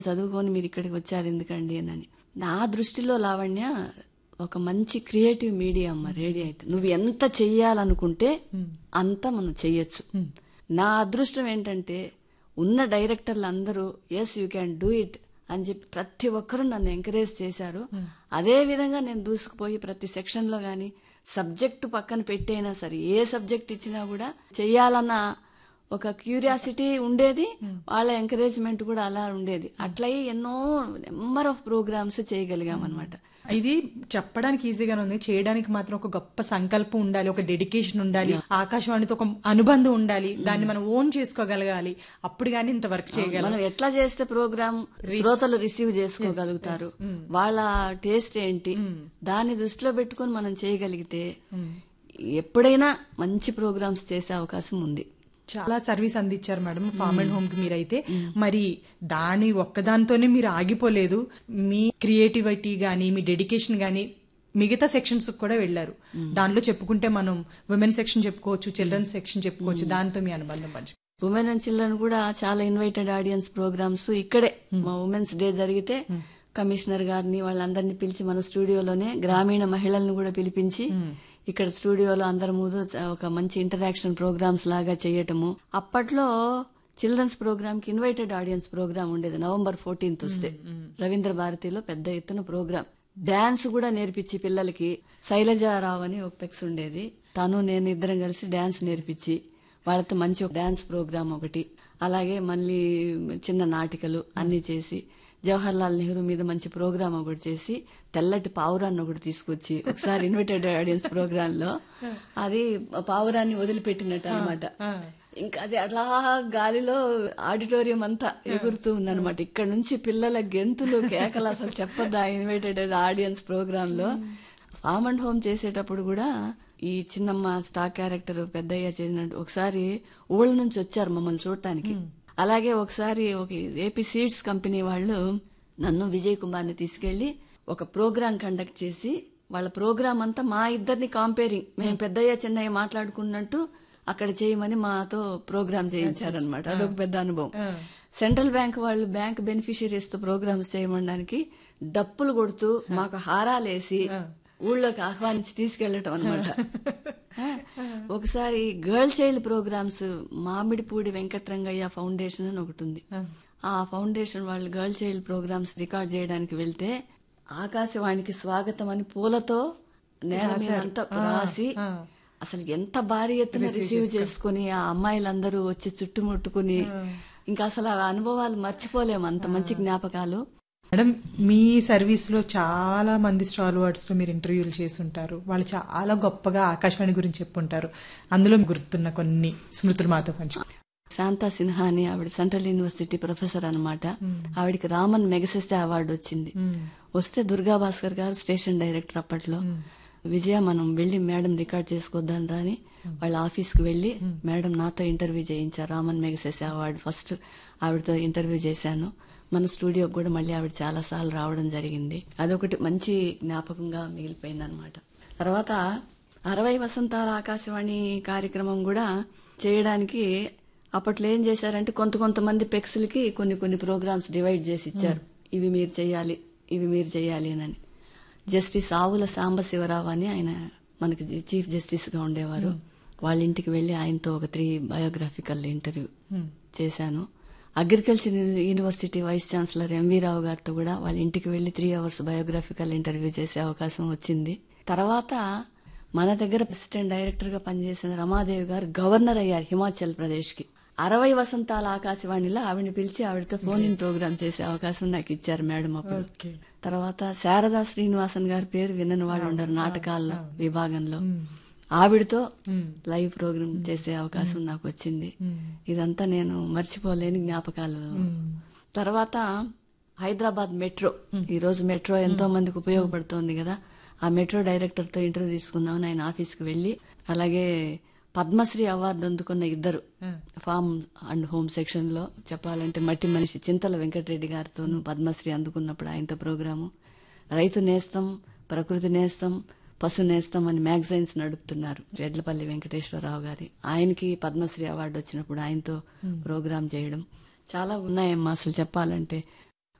చదువుకొని మీరు ఇక్కడికి వచ్చారు ఎందుకండి అని నా దృష్టిలో లావణ్య ఒక మంచి క్రియేటివ్ మీడియా అమ్మ రేడియో అయితే నువ్వు ఎంత చెయ్యాలనుకుంటే అంత మనం చెయ్యొచ్చు నా అదృష్టం ఏంటంటే ఉన్న డైరెక్టర్లు అందరూ yes you can do it అని చెప్పి ప్రతి ఒక్కరూ నన్ను ఎంకరేజ్ చేశారు అదే విధంగా నేను దూసుకుపోయి ప్రతి సెక్షన్ లో గాని సబ్జెక్టు పక్కన పెట్టైనా సరే ఏ సబ్జెక్ట్ ఇచ్చినా కూడా చెయ్యాలన్న ఒక క్యూరియాసిటీ ఉండేది వాళ్ళ ఎంకరేజ్మెంట్ కూడా అలా ఉండేది అట్లయి ఎన్నో నెంబర్ ఆఫ్ ప్రోగ్రామ్స్ చేయగలిగాం అనమాట ఇది చెప్పడానికి ఈజీగానే ఉంది చేయడానికి మాత్రం ఒక గొప్ప సంకల్పం ఉండాలి ఒక డెడికేషన్ ఉండాలి ఆకాశవాణితో ఒక అనుబంధం ఉండాలి దాన్ని మనం ఓన్ చేసుకోగలగాలి అప్పుడు గానీ ఇంత వర్క్ చేయగలం మనం ఎట్లా చేస్తే ప్రోగ్రామ్ శ్రోతలు రిసీవ్ చేసుకోగలుగుతారు వాళ్ళ టేస్ట్ ఏంటి దాన్ని దృష్టిలో పెట్టుకొని మనం చేయగలిగితే ఎప్పుడైనా మంచి ప్రోగ్రామ్స్ చేసే అవకాశం ఉంది చాలా సర్వీస్ అందించారు మేడం ఫార్మ్ అండ్ హోమ్ కి మీరైతే మరి దాని ఒక్కదానితోనే మీరు ఆగిపోలేదు మీ క్రియేటివిటీ గానీ మీ డెడికేషన్ గానీ మిగతా సెక్షన్స్ కూడా వెళ్లారు దానిలో చెప్పుకుంటే మనం ఉమెన్ సెక్షన్ చెప్పుకోవచ్చు చిల్డ్రన్ సెక్షన్ చెప్పుకోవచ్చు దాంతో మీ అనుబంధం పంచు ఉమెన్ అండ్ చిల్డ్రన్ కూడా చాలా ఇన్వైటెడ్ ఆడియన్స్ ప్రోగ్రామ్స్ ఇక్కడే మా ఉమెన్స్ డే జరిగితే కమిషనర్ గారిని వాళ్ళందరినీ పిలిచి మన స్టూడియోలోనే గ్రామీణ మహిళలను కూడా పిలిపించి ఇక్కడ స్టూడియోలో అందరి ముందు చ- ఒక మంచి ఇంటరాక్షన్ ప్రోగ్రామ్స్ లాగా చేయటము అప్పట్లో చిల్డ్రన్స్ ప్రోగ్రామ్ కి ఇన్వైటెడ్ ఆడియన్స్ ప్రోగ్రామ్ ఉండేది నవంబర్ ఫోర్టీన్త్ వస్తే రవీంద్ర భారతిలో పెద్ద ఎత్తున ప్రోగ్రామ్ డాన్స్ కూడా నేర్పించి పిల్లలకి శైలజారావు అని ఒక పెక్స్ ఉండేది తను నేను ఇద్దరం కలిసి డాన్స్ నేర్పించి వాళ్ళతో మంచి ఒక డాన్స్ ప్రోగ్రామ్ ఒకటి అలాగే మళ్ళీ చిన్న నాటికలు అన్ని చేసి జవహర్ లాల్ నెహ్రూ మీద మంచి ప్రోగ్రామ్ ఒకటి చేసి తెల్లటి పావురాన్ని ఒకటి తీసుకొచ్చి ఒకసారి ఇన్విటెడ్ ఆడియన్స్ ప్రోగ్రామ్ లో అది పావురాన్ని వదిలిపెట్టినట్టు అనమాట ఇంకా అది అట్లా గాలిలో ఆడిటోరియం అంతా ఎగురుతూ ఉందన్నమాట ఇక్కడ నుంచి పిల్లల గెంతులు కేకలు అసలు చెప్పద్దా ఇన్వైటెడ్ ఆడియన్స్ ప్రోగ్రామ్ లో ఫామ్ అండ్ హోమ్ చేసేటప్పుడు కూడా ఈ చిన్నమ్మ స్టార్ క్యారెక్టర్ పెద్దయ్య చేసినట్టు ఒకసారి ఊళ్ళ నుంచి వచ్చారు మమ్మల్ని చూడటానికి అలాగే ఒకసారి ఒక ఏపీ సీడ్స్ కంపెనీ వాళ్ళు నన్ను విజయ్ కుమార్ని తీసుకెళ్లి ఒక ప్రోగ్రాం కండక్ట్ చేసి వాళ్ళ ప్రోగ్రామ్ అంతా మా ఇద్దరిని కాంపేరింగ్ మేము పెద్దయ్య చిన్నయ్య మాట్లాడుకున్నట్టు అక్కడ చేయమని మాతో ప్రోగ్రామ్ చేయించారనమాట అదొక పెద్ద అనుభవం సెంట్రల్ బ్యాంక్ వాళ్ళు బ్యాంక్ బెనిఫిషియరీస్ తో ప్రోగ్రామ్స్ చేయమనడానికి డప్పులు కొడుతూ మాకు హారాలేసి ఊళ్ళోకి ఆహ్వానించి తీసుకెళ్లటం అనమాట ఒకసారి girl child programmes Mamidipudi Venkatrangaiya foundation అని ఒకటి ఉంది ఆ ఫౌండేషన్ వాళ్ళు గర్ల్ చైల్డ్ ప్రోగ్రామ్స్ రికార్డ్ చేయడానికి వెళ్తే ఆకాశవాణికి స్వాగతం అని పూలతో నేల మీద అంతా రాసి అసలు ఎంత భారీ ఎత్తున రిసీవ్ చేసుకుని ఆ అమ్మాయిలందరూ వచ్చి చుట్టుముట్టుకుని ఇంకా అసలు ఆ అనుభవాలు మర్చిపోలేము అంత మంచి జ్ఞాపకాలు మేడం మీ సర్వీస్ లో చాలా మంది స్టాల్ వర్డ్స్ తో మీరు ఇంటర్వ్యూలు చేసి ఉంటారు వాళ్ళు చాలా గొప్పగా ఆకాశవాణి గురించి చెప్పుంటారు అందులో గుర్తున్న కొన్ని స్మృతులు మాతో పంచు శాంతా సిన్హా అని ఆవిడ సెంట్రల్ యూనివర్సిటీ ప్రొఫెసర్ అన్నమాట ఆవిడకి రామన్ మెగసెస్టే అవార్డు వచ్చింది వస్తే దుర్గా భాస్కర్ గారు స్టేషన్ డైరెక్టర్ అప్పట్లో విజయ మనం వెళ్లి మేడం రికార్డ్ చేసుకోద్దాం రాని వాళ్ళ ఆఫీస్ కి వెళ్లి మేడం నాతో ఇంటర్వ్యూ చేయించారు రామన్ మెగసెస్ అవార్డు ఫస్ట్ ఆవిడతో ఇంటర్వ్యూ చేశాను మన స్టూడియోకి కూడా మళ్ళీ ఆవిడ చాలా సార్లు రావడం జరిగింది అదొకటి మంచి జ్ఞాపకంగా మిగిలిపోయింది అనమాట తర్వాత అరవై వసంతాల ఆకాశవాణి కార్యక్రమం కూడా చేయడానికి అప్పట్లో ఏం చేశారంటే కొంత కొంతమంది పెక్స్లకి కొన్ని కొన్ని ప్రోగ్రామ్స్ డివైడ్ చేసి ఇచ్చారు ఇవి మీరు చేయాలి ఇవి మీరు చేయాలి అని జస్టిస్ ఆవుల సాంబశివరావు అని ఆయన మనకి చీఫ్ జస్టిస్ గా ఉండేవారు వాళ్ళ ఇంటికి వెళ్లి ఆయనతో ఒక త్రీ బయోగ్రాఫికల్ ఇంటర్వ్యూ చేశాను agriculture university vice chancellor M V Rao గారితో కూడా వాళ్ళ ఇంటికి వెళ్లి త్రీ అవర్స్ బయోగ్రాఫికల్ ఇంటర్వ్యూ చేసే అవకాశం వచ్చింది తర్వాత మన దగ్గర అసిస్టెంట్ డైరెక్టర్ గా పనిచేసిన రమాదేవి గారు గవర్నర్ అయ్యారు హిమాచల్ ప్రదేశ్ కి అరవై వసంతాల ఆకాశవాణిలో ఆవిడని పిలిచి ఆవిడతో ఫోన్ ఇన్ ప్రోగ్రామ్ చేసే అవకాశం నాకు ఇచ్చారు మేడం అప్పుడు ఓకే తర్వాత శారదా శ్రీనివాసన్ గారి పేరు వినని వాళ్ళు ఉండరు నాటకాల్లో విభాగంలో ఆవిడతో లైవ్ ప్రోగ్రామ్ చేసే అవకాశం నాకు వచ్చింది ఇదంతా నేను మర్చిపోలేని జ్ఞాపకాలు తర్వాత హైదరాబాద్ మెట్రో ఈ రోజు మెట్రో ఎంతో మందికి ఉపయోగపడుతోంది కదా ఆ మెట్రో డైరెక్టర్ తో ఇంటర్వ్యూ తీసుకుందామని ఆయన ఆఫీస్కి వెళ్లి అలాగే పద్మశ్రీ అవార్డు అందుకున్న ఇద్దరు ఫామ్ అండ్ హోమ్ సెక్షన్ లో చెప్పాలంటే మట్టి మనిషి చింతల వెంకటరెడ్డి గారితోనూ పద్మశ్రీ అందుకున్నప్పుడు ఆయనతో ప్రోగ్రాము రైతు నేస్తం ప్రకృతి నేస్తం పశు నేస్తం అని మ్యాగజైన్స్ నడుపుతున్నారు రెడ్లపల్లి వెంకటేశ్వరరావు గారి ఆయనకి పద్మశ్రీ అవార్డు వచ్చినప్పుడు ఆయనతో ప్రోగ్రామ్ చేయడం చాలా ఉన్నాయమ్మా అసలు చెప్పాలంటే